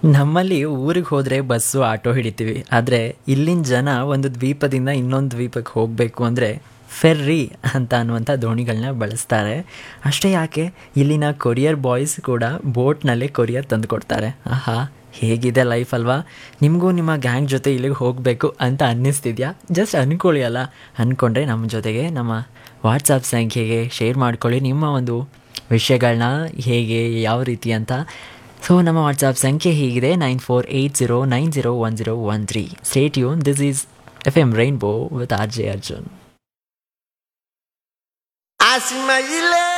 ನಮ್ಮಲ್ಲಿ ಊರಿಗೆ ಹೋದರೆ ಬಸ್ಸು ಆಟೋ ಹಿಡಿತೀವಿ ಆದರೆ ಇಲ್ಲಿನ ಜನ ಒಂದು ದ್ವೀಪದಿಂದ ಇನ್ನೊಂದು ದ್ವೀಪಕ್ಕೆ ಹೋಗಬೇಕು ಅಂದರೆ ಫೆರ್ರಿ ಅಂತ ಅನ್ನುವಂಥ ದೋಣಿಗಳನ್ನ ಬಳಸ್ತಾರೆ ಅಷ್ಟೇ ಯಾಕೆ ಇಲ್ಲಿನ ಕೊರಿಯರ್ ಬಾಯ್ಸ್ ಕೂಡ ಬೋಟ್ನಲ್ಲೇ ಕೊರಿಯರ್ ತಂದು ಕೊಡ್ತಾರೆ ಆಹಾ ಹೇಗಿದೆ ಲೈಫ್ ಅಲ್ವಾ ನಿಮಗೂ ನಿಮ್ಮ ಗ್ಯಾಂಗ್ ಜೊತೆ ಇಲ್ಲಿಗೆ ಹೋಗಬೇಕು ಅಂತ ಅನ್ನಿಸ್ತಿದ್ಯಾ ಜಸ್ಟ್ ಅಂದ್ಕೊಳ್ಳಿ ಅಲ್ಲ ಅಂದ್ಕೊಂಡ್ರೆ ನಮ್ಮ ಜೊತೆಗೆ ನಮ್ಮ ವಾಟ್ಸಪ್ ಸಂಖ್ಯೆಗೆ ಶೇರ್ ಮಾಡ್ಕೊಳ್ಳಿ ನಿಮ್ಮ ಒಂದು ವಿಷಯಗಳನ್ನ ಹೇಗೆ ಯಾವ ರೀತಿ ಅಂತ ಸೊ ನಮ್ಮ ವಾಟ್ಸಪ್ ಸಂಖ್ಯೆ ಹೀಗಿದೆ nine four eight zero nine zero one zero one three stay ಯೂನ್ this is F M rainbow with R J Arjun Así me